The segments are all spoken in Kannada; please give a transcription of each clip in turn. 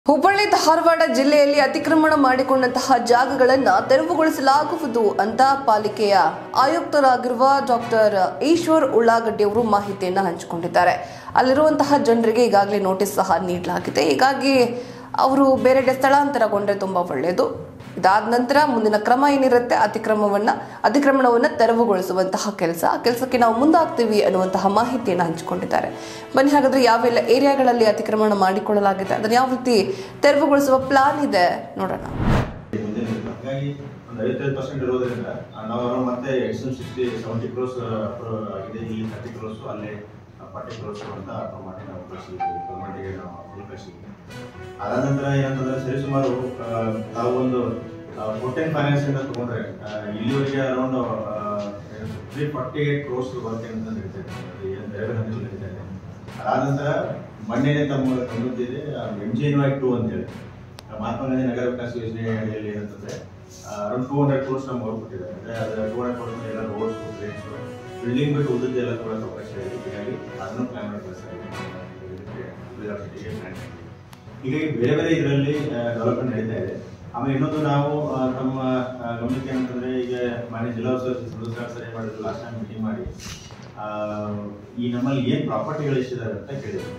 ಹುಬ್ಬಳ್ಳಿ ಧಾರವಾಡ ಜಿಲ್ಲೆಯಲ್ಲಿ ಅತಿಕ್ರಮಣ ಮಾಡಿಕೊಂಡಂತಹ ಜಾಗಗಳನ್ನು ತೆರವುಗೊಳಿಸಲಾಗುವುದು ಅಂತ ಪಾಲಿಕೆಯ ಆಯುಕ್ತರಾಗಿರುವ ಡಾಕ್ಟರ್ ಈಶ್ವರ್ ಉಳ್ಳಾಗಡ್ಡಿ ಅವರು ಮಾಹಿತಿಯನ್ನು ಹಂಚಿಕೊಂಡಿದ್ದಾರೆ ಅಲ್ಲಿರುವಂತಹ ಜನರಿಗೆ ಈಗಾಗಲೇ ನೋಟಿಸ್ ಸಹ ನೀಡಲಾಗಿದೆ ಹೀಗಾಗಿ ಅವರು ಬೇರೆಡೆ ಸ್ಥಳಾಂತರಗೊಂಡ್ರೆ ತುಂಬಾ ಒಳ್ಳೆಯದು ಇದಾದ ನಂತರ ಮುಂದಿನ ಕ್ರಮ ಏನಿರುತ್ತೆ ಅತಿಕ್ರಮವನ್ನ ಅತಿಕ್ರಮಣವನ್ನ ತೆರವುಗೊಳಿಸುವಂತಹ ಕೆಲಸ ಆ ಕೆಲಸಕ್ಕೆ ನಾವು ಮುಂದಾಗ್ತೀವಿ ಅನ್ನುವಂತಹ ಮಾಹಿತಿಯನ್ನು ಹಂಚಿಕೊಂಡಿದ್ದಾರೆ ಬನ್ನಿ ಹಾಗಾದ್ರೆ ಯಾವೆಲ್ಲ ಏರಿಯಾಗಳಲ್ಲಿ ಅತಿಕ್ರಮಣ ಮಾಡಿಕೊಳ್ಳಲಾಗಿದೆ ಅದನ್ನು ಯಾವ ರೀತಿ ತೆರವುಗೊಳಿಸುವ ಪ್ಲಾನ್ ಇದೆ ನೋಡೋಣ ಮುಂದಿನ ಹಾಗಾಗಿ ಒಂದು ಐವತ್ತೈದು ಪರ್ಸೆಂಟ್ ಇರೋದ್ರಿಂದ ಆ, ನಾವು ಮತ್ತೆ ಎಕ್ಸ್ ಸಿಕ್ಸ್ಟಿ ಸೆವೆಂಟಿ ಕ್ರೋಸ್ ಆಗಿದೆ ಇಲ್ಲಿ ತರ್ಟಿ ಕ್ರೋಸ್ ಅಲ್ಲೇ ಫಾರ್ಟಿ ಕ್ರೋಸ್ ಅಂತ ಅಪ್ರೂವ್ ಮಾಡಿ ನಾವು ಕಳಿಸಿದ್ವಿ ಗೌರ್ಮೆಂಟಿಗೆ ನಾವು ಅಪ್ರೂವ್ ಕಳಿಸಿದ್ವಿ ಅದಾದ ನಂತರ ಏನಂತಂದ್ರೆ ಸರಿಸುಮಾರು ಆ, ತಾವು ಒಂದು ಫೋರ್ಟೀನ್ ಫೈನಾನ್ಸ್ ಇಂದ ತಗೊಂಡ್ರೆ ಆ, ಇಲ್ಲಿವರೆಗೆ around three forty eight crores work ಅಂತ ನಡೀತಾ ಇದೆ ಏನು ಬೇರೆ ಹಂತದಲ್ಲಿ ನಡೀತಾ ಇದೆ ಅದಾದ ನಂತರ ಮೊನ್ನೆನೇ ತಮ್ಮ ತಂದಿದ್ದಿದೆ ಎಮ್ ಜಿ ಎನ್ ಟು ಅಂತೇಳಿ ಮಹಾತ್ಮ ಗಾಂಧಿ ನಗರ ವಿಕಾಸ ಯೋಜನೆ ಅಡಿಯಲ್ಲಿ ಏನಂತಂದ್ರೆ ಅರೌಂಡ್ ಟೂ ಹಂಡ್ರೆಡ್ ಕ್ರೋರ್ಸ್ ನಮ್ಗೆ ಅವ್ರು ಕೊಟ್ಟಿದ್ದಾರೆ ಅಂದ್ರೆ ಅದರ ಟೂ ಹಂಡ್ರೆಡ್ ಕ್ರೋರ್ಸ್ ಎಲ್ಲ ರೋಡ್ಸ್ ಡ್ರೈನ್ಸ್ ಬಿಲ್ಡಿಂಗ್ ಬಿಟ್ಟು ಉಳಿದದ್ದೆಲ್ಲ ತೊಗೊಳಕ್ಕೆ ಅವಕಾಶ ಇದೆ ಹೀಗಾಗಿ ಅದನ್ನು ಪ್ಲಾನ್ ಮಾಡಿ ಕಳಿಸ್ತಾರೆ ಹೀಗಾಗಿ ಬೇರೆ ಬೇರೆ ಇದರಲ್ಲಿ ಡೆವಲಪ್ಮೆಂಟ್ ನಡೀತಾ ಇದೆ ಆಮೇಲೆ ಇನ್ನೊಂದು ನಾವು ಆ, ತಮ್ಮ ಆ, ಗಮನಕ್ಕೆ ಏನಂತಂದ್ರೆ ಈಗ ಮಾನ್ಯ ಜಿಲ್ಲಾ ಉಸ್ತುವಾರಿ ಸರಿ ಮಾಡಿದ್ರು ಲಾಸ್ಟ್ ಟೈಮ್ ಮೀಟಿಂಗ್ ಮಾಡಿ ಆ, ಈ ನಮ್ಮಲ್ಲಿ ಏನ್ ಪ್ರಾಪರ್ಟಿಗಳು ಎಷ್ಟಿದಾವೆ ಅಂತ ಕೇಳಿದ್ರು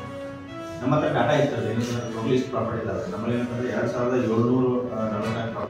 ನಮ್ಮ ಹತ್ರ ಡಾಟಾ ಇರ್ತದೆ ಏನಂತಂದ್ರೆ ಟೋಟಲ್ ಇಷ್ಟು ಪ್ರಾಪರ್ಟಿ ಇದಾವೆ ನಮ್ಮಲ್ಲಿ ಏನಂತಂದ್ರೆ ಎರಡ್ ಸಾವಿರದ ಏಳ್ನೂರು ನಲವತ್ನಾಲ್ಕು